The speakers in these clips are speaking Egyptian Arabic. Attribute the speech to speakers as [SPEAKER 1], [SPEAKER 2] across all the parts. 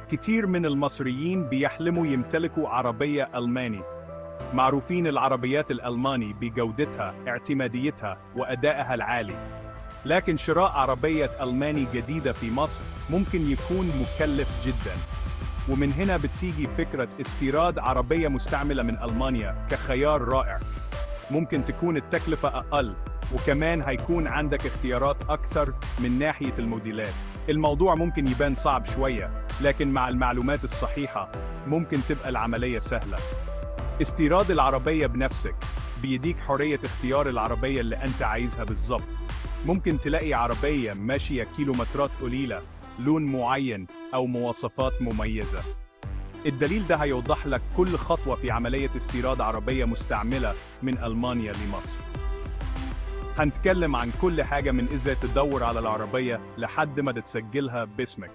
[SPEAKER 1] كتير من المصريين بيحلموا يمتلكوا عربية ألماني معروفين العربيات الألماني بجودتها اعتماديتها وأدائها العالي لكن شراء عربية ألماني جديدة في مصر ممكن يكون مكلف جدا ومن هنا بتيجي فكرة استيراد عربية مستعملة من ألمانيا كخيار رائع ممكن تكون التكلفة أقل وكمان هيكون عندك اختيارات أكثر من ناحية الموديلات الموضوع ممكن يبان صعب شوية لكن مع المعلومات الصحيحة ممكن تبقى العملية سهلة استيراد العربية بنفسك بيديك حرية اختيار العربية اللي أنت عايزها بالظبط ممكن تلاقي عربية ماشية كيلومترات قليلة لون معين أو مواصفات مميزة الدليل ده هيوضح لك كل خطوة في عملية استيراد عربية مستعملة من ألمانيا لمصر هنتكلم عن كل حاجة من إزاي تدور على العربية لحد ما تسجلها باسمك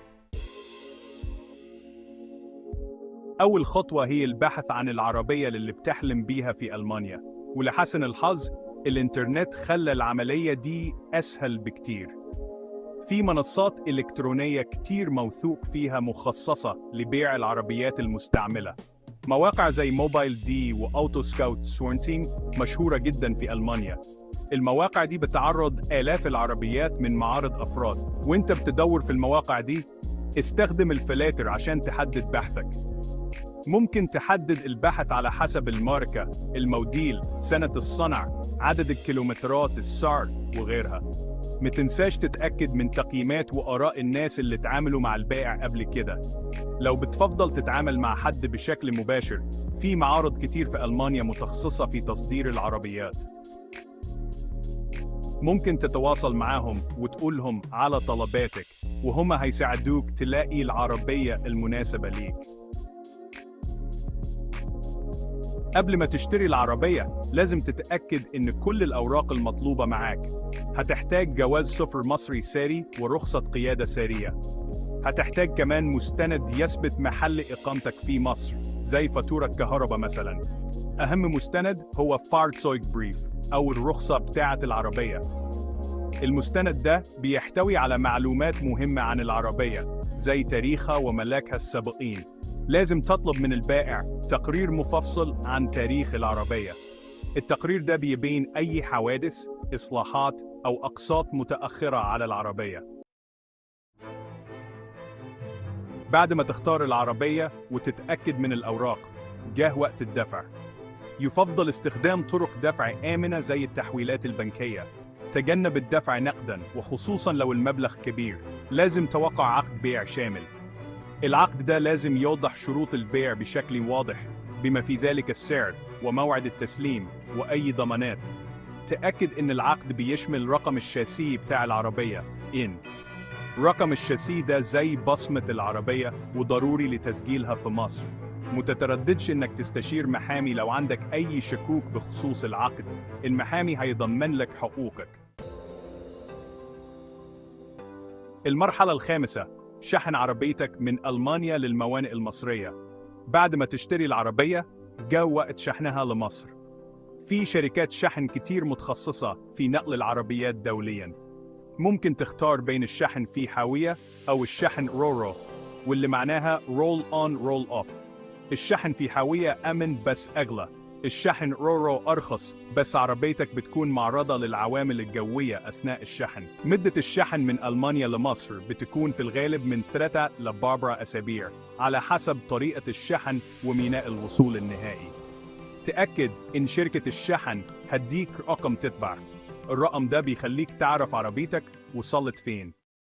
[SPEAKER 1] أول خطوة هي البحث عن العربية اللي بتحلم بيها في ألمانيا ولحسن الحظ الإنترنت خلى العملية دي أسهل بكتير في منصات إلكترونية كتير موثوق فيها مخصصة لبيع العربيات المستعملة مواقع زي موبايل دي وأوتو سكاوت سورنتينج مشهورة جدا في ألمانيا المواقع دي بتعرض آلاف العربيات من معارض أفراد وانت بتدور في المواقع دي استخدم الفلاتر عشان تحدد بحثك ممكن تحدد البحث على حسب الماركة، الموديل، سنة الصنع، عدد الكيلومترات، السعر وغيرها. ما تنساش تتأكد من تقييمات وآراء الناس اللي اتعاملوا مع البائع قبل كده. لو بتفضل تتعامل مع حد بشكل مباشر، في معارض كتير في ألمانيا متخصصة في تصدير العربيات. ممكن تتواصل معاهم وتقولهم على طلباتك وهم هيساعدوك تلاقي العربية المناسبة ليك. قبل ما تشتري العربية لازم تتأكد إن كل الأوراق المطلوبة معاك هتحتاج جواز سفر مصري ساري ورخصة قيادة سارية هتحتاج كمان مستند يثبت محل إقامتك في مصر زي فاتورة كهرباء مثلا أهم مستند هو فارتسويك بريف أو الرخصة بتاعة العربية المستند ده بيحتوي على معلومات مهمة عن العربية زي تاريخها وملاكها السابقين لازم تطلب من البائع تقرير مفصل عن تاريخ العربية. التقرير ده بيبين أي حوادث، إصلاحات أو أقساط متأخرة على العربية. بعد ما تختار العربية وتتأكد من الأوراق، جاه وقت الدفع. يفضل استخدام طرق دفع آمنة زي التحويلات البنكية. تجنب الدفع نقدا وخصوصا لو المبلغ كبير. لازم توقع عقد بيع شامل. العقد ده لازم يوضح شروط البيع بشكل واضح بما في ذلك السعر وموعد التسليم وأي ضمانات تأكد إن العقد بيشمل رقم الشاسي بتاع العربية إن رقم الشاسي ده زي بصمة العربية وضروري لتسجيلها في مصر متترددش إنك تستشير محامي لو عندك أي شكوك بخصوص العقد المحامي هيضمن لك حقوقك المرحلة الخامسة شحن عربيتك من ألمانيا للموانئ المصرية بعد ما تشتري العربية جاء وقت شحنها لمصر في شركات شحن كتير متخصصة في نقل العربيات دولياً ممكن تختار بين الشحن في حاوية أو الشحن رورو واللي معناها رول أون رول أوف الشحن في حاوية أمن بس أغلى الشحن رورو أرخص بس عربيتك بتكون معرضة للعوامل الجوية أثناء الشحن مدة الشحن من ألمانيا لمصر بتكون في الغالب من 3 ل 4 أسابيع على حسب طريقة الشحن وميناء الوصول النهائي تأكد إن شركة الشحن هديك رقم تتبع الرقم ده بيخليك تعرف عربيتك وصلت فين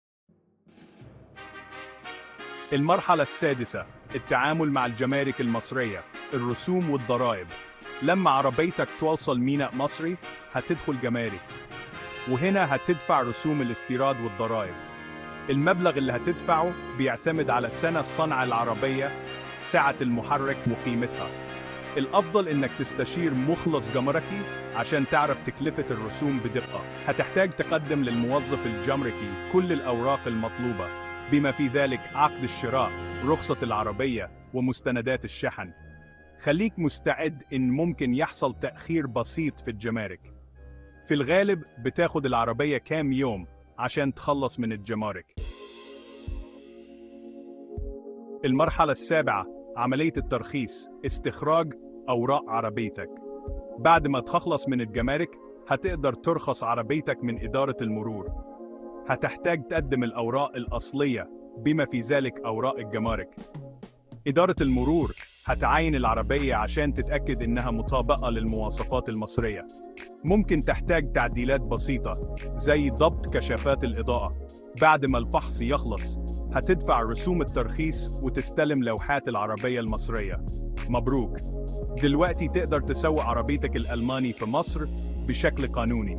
[SPEAKER 1] المرحلة السادسة التعامل مع الجمارك المصرية الرسوم والضرائب لما عربيتك توصل ميناء مصري هتدخل جمارك وهنا هتدفع رسوم الاستيراد والضرائب المبلغ اللي هتدفعه بيعتمد على سنة صنع العربية سعة المحرك وقيمتها الأفضل إنك تستشير مخلص جمركي عشان تعرف تكلفة الرسوم بدقة هتحتاج تقدم للموظف الجمركي كل الأوراق المطلوبة بما في ذلك عقد الشراء رخصة العربية ومستندات الشحن خليك مستعد إن ممكن يحصل تأخير بسيط في الجمارك في الغالب بتاخد العربية كام يوم عشان تخلص من الجمارك المرحلة السابعة عملية الترخيص استخراج أوراق عربيتك بعد ما تخلص من الجمارك هتقدر ترخص عربيتك من إدارة المرور هتحتاج تقدم الأوراق الأصلية بما في ذلك أوراق الجمارك إدارة المرور هتعاين العربية عشان تتأكد إنها مطابقة للمواصفات المصرية ممكن تحتاج تعديلات بسيطة زي ضبط كشافات الإضاءة بعد ما الفحص يخلص هتدفع رسوم الترخيص وتستلم لوحات العربية المصرية مبروك دلوقتي تقدر تسوق عربيتك الألماني في مصر بشكل قانوني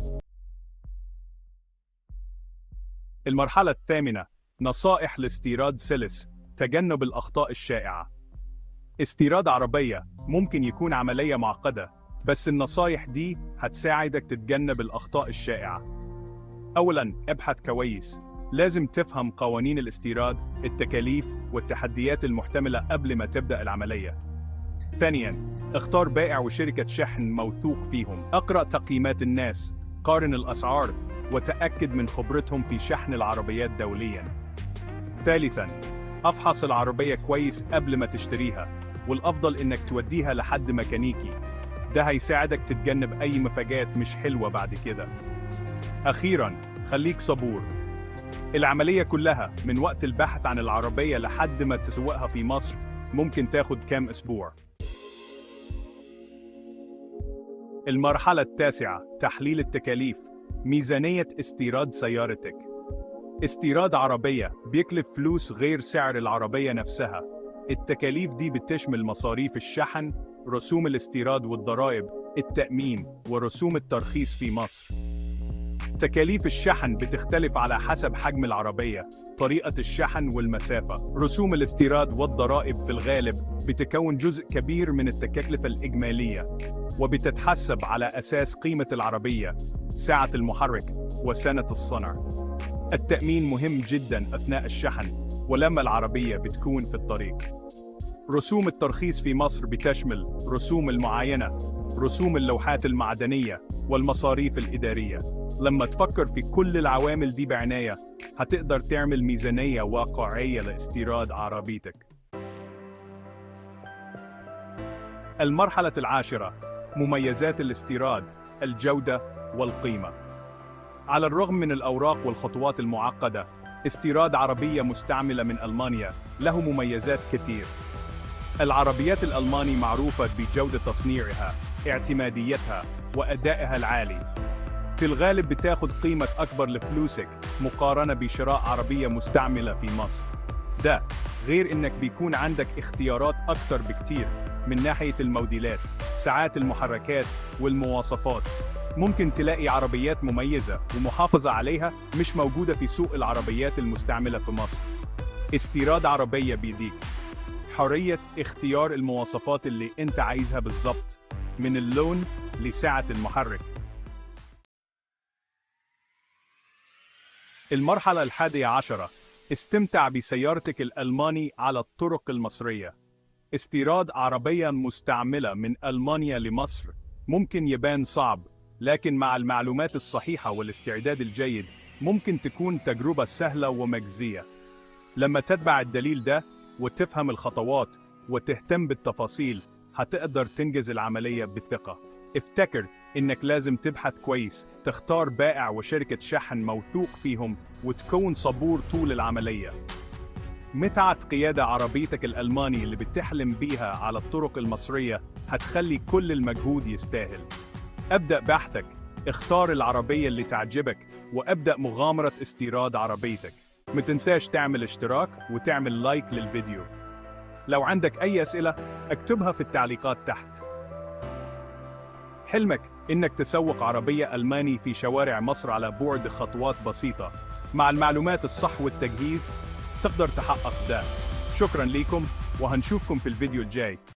[SPEAKER 1] المرحلة الثامنة نصائح لاستيراد سلس تجنب الأخطاء الشائعة استيراد عربية ممكن يكون عملية معقدة بس النصايح دي هتساعدك تتجنب الأخطاء الشائعة أولاً ابحث كويس لازم تفهم قوانين الاستيراد التكاليف والتحديات المحتملة قبل ما تبدأ العملية ثانياً اختار بائع وشركة شحن موثوق فيهم اقرأ تقييمات الناس قارن الأسعار وتأكد من خبرتهم في شحن العربيات دولياً ثالثاً افحص العربية كويس قبل ما تشتريها والأفضل إنك توديها لحد ميكانيكي ده هيساعدك تتجنب أي مفاجآت مش حلوة بعد كده أخيراً خليك صبور العملية كلها من وقت البحث عن العربية لحد ما تسوقها في مصر ممكن تاخد كام أسبوع المرحلة التاسعة تحليل التكاليف ميزانية استيراد سيارتك استيراد عربية بيكلف فلوس غير سعر العربية نفسها التكاليف دي بتشمل مصاريف الشحن رسوم الاستيراد والضرائب التأمين ورسوم الترخيص في مصر تكاليف الشحن بتختلف على حسب حجم العربية، طريقة الشحن والمسافة. رسوم الاستيراد والضرائب في الغالب بتكون جزء كبير من التكلفة الإجمالية، وبتتحسب على أساس قيمة العربية، سعة المحرك، وسنة الصنع. التأمين مهم جدا أثناء الشحن، ولما العربية بتكون في الطريق. رسوم الترخيص في مصر بتشمل رسوم المعاينة، رسوم اللوحات المعدنية، والمصاريف الإدارية. لما تفكر في كل العوامل دي بعناية هتقدر تعمل ميزانية واقعية لاستيراد عربيتك المرحلة العاشرة مميزات الاستيراد الجودة والقيمة على الرغم من الأوراق والخطوات المعقدة استيراد عربية مستعملة من ألمانيا له مميزات كتير العربيات الألماني معروفة بجودة تصنيعها اعتماديتها وأدائها العالي في الغالب بتاخد قيمة أكبر لفلوسك مقارنة بشراء عربية مستعملة في مصر ده غير إنك بيكون عندك اختيارات أكتر بكتير من ناحية الموديلات ساعات المحركات والمواصفات ممكن تلاقي عربيات مميزة ومحافظة عليها مش موجودة في سوق العربيات المستعملة في مصر استيراد عربية بيديك حرية اختيار المواصفات اللي انت عايزها بالظبط من اللون لسعة المحرك المرحلة الحادية عشرة استمتع بسيارتك الألماني على الطرق المصرية استيراد عربية مستعملة من ألمانيا لمصر ممكن يبان صعب لكن مع المعلومات الصحيحة والاستعداد الجيد ممكن تكون تجربة سهلة ومجزية لما تتبع الدليل ده وتفهم الخطوات وتهتم بالتفاصيل هتقدر تنجز العملية بثقة افتكر إنك لازم تبحث كويس تختار بائع وشركة شحن موثوق فيهم وتكون صبور طول العملية متعة قيادة عربيتك الألماني اللي بتحلم بيها على الطرق المصرية هتخلي كل المجهود يستاهل أبدأ بحثك اختار العربية اللي تعجبك وأبدأ مغامرة استيراد عربيتك متنساش تعمل اشتراك وتعمل لايك للفيديو لو عندك أي أسئلة اكتبها في التعليقات تحت حلمك إنك تسوق عربية ألماني في شوارع مصر على بعد خطوات بسيطة مع المعلومات الصح والتجهيز تقدر تحقق ده شكرا لكم وهنشوفكم في الفيديو الجاي